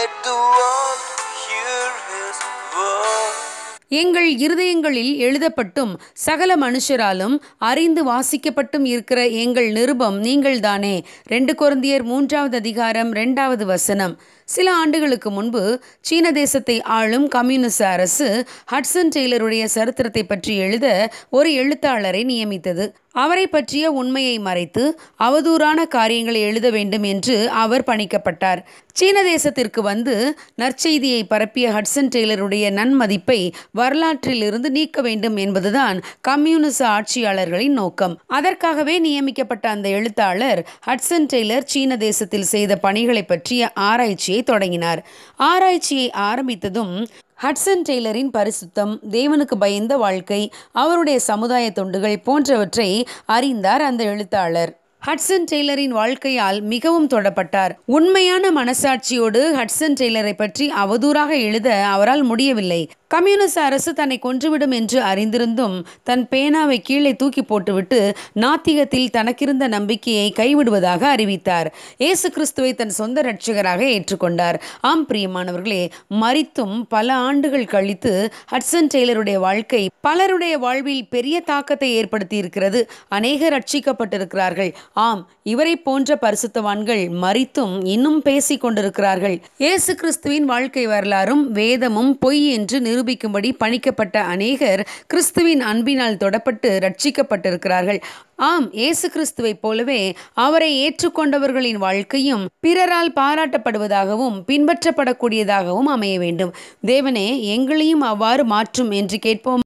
Let the world hear his word. எங்கள் இருதயங்களில் எழுதப்பட்டும் சகல மனுஷராலும் அறிந்து வாசிக்கப்பட்டும் இருக்கிற எங்கள் நிருபம் நீங்கள்தானே ரெண்டு கொருந்தியர் மூன்றாவது அதிகாரம் ரெண்டாவது வசனம் சில ஆண்டுகளுக்கு முன்பு சீன தேசத்தை ஆளும் கம்யூனிஸ்ட் அரசு ஹட்சன் டெய்லருடைய சரித்திரத்தை பற்றி எழுத ஒரு எழுத்தாளரை நியமித்தது அவரை பற்றிய உண்மையை மறைத்து அவதூறான காரியங்களை எழுத வேண்டும் என்று அவர் பணிக்கப்பட்டார் சீன தேசத்திற்கு வந்து நற்செய்தியை பரப்பிய ஹட்சன் டெய்லருடைய நன்மதிப்பை வரலாற்றில் இருந்து நீக்க வேண்டும் என்பதுதான் கம்யூனிச ஆட்சியாளர்களின் நோக்கம் அதற்காகவே நியமிக்கப்பட்ட அந்த எழுத்தாளர் ஹட்சன் டெய்லர் சீன தேசத்தில் செய்த பணிகளை பற்றிய ஆராய்ச்சியை தொடங்கினார் ஆராய்ச்சியை ஆரம்பித்ததும் ஹட்சன் டெய்லரின் பரிசுத்தம் தேவனுக்கு பயந்த வாழ்க்கை அவருடைய சமுதாய தொண்டுகள் போன்றவற்றை அறிந்தார் அந்த எழுத்தாளர் ஹட்சன் டெய்லரின் வாழ்க்கையால் மிகவும் தொடப்பட்டார் உண்மையான மனசாட்சியோடு ஹட்சன் டெய்லரை பற்றி அவதூறாக எழுத அவரால் முடியவில்லை கம்யூனிஸ்ட் அரசு தன்னை கொன்றுவிடும் என்று அறிந்திருந்தும் தன் பேனாவை கீழே தூக்கி போட்டுவிட்டு நாத்திகத்தில் தனக்கிருந்த நம்பிக்கையை கைவிடுவதாக அறிவித்தார் இயேசு கிறிஸ்துவை தன் சொந்த இரட்சகராக ஏற்றுக்கொண்டார் ஆம் பிரியமானவர்களே மறித்தும் பல ஆண்டுகள் கழித்து ஹட்சன் டெய்லருடைய வாழ்க்கை பலருடைய வாழ்வில் பெரிய தாக்கத்தை ஏற்படுத்தி இருக்கிறது அநேகர் ரட்சிக்கப்பட்டிருக்கிறார்கள் ஆம் இவரை போன்ற பரிசுத்தவான்கள் மறித்தும் இன்னும் பேசிக் கொண்டிருக்கிறார்கள் இயேசு கிறிஸ்துவின் வாழ்க்கை வரலாறும் வேதமும் பொய் என்று நிரூபிக்கும்படி பணிக்கப்பட்ட அநேகர் கிறிஸ்துவின் அன்பினால் தொடப்பட்டு ரட்சிக்கப்பட்டிருக்கிறார்கள் ஆம் இயேசு கிறிஸ்துவைப் போலவே அவரை ஏற்றுக்கொண்டவர்களின் வாழ்க்கையும் பிறரால் பாராட்டப்படுவதாகவும் பின்பற்றப்படக்கூடியதாகவும் அமைய வேண்டும் தேவனே எங்களையும் அவ்வாறு மாற்றும் என்று கேட்போம்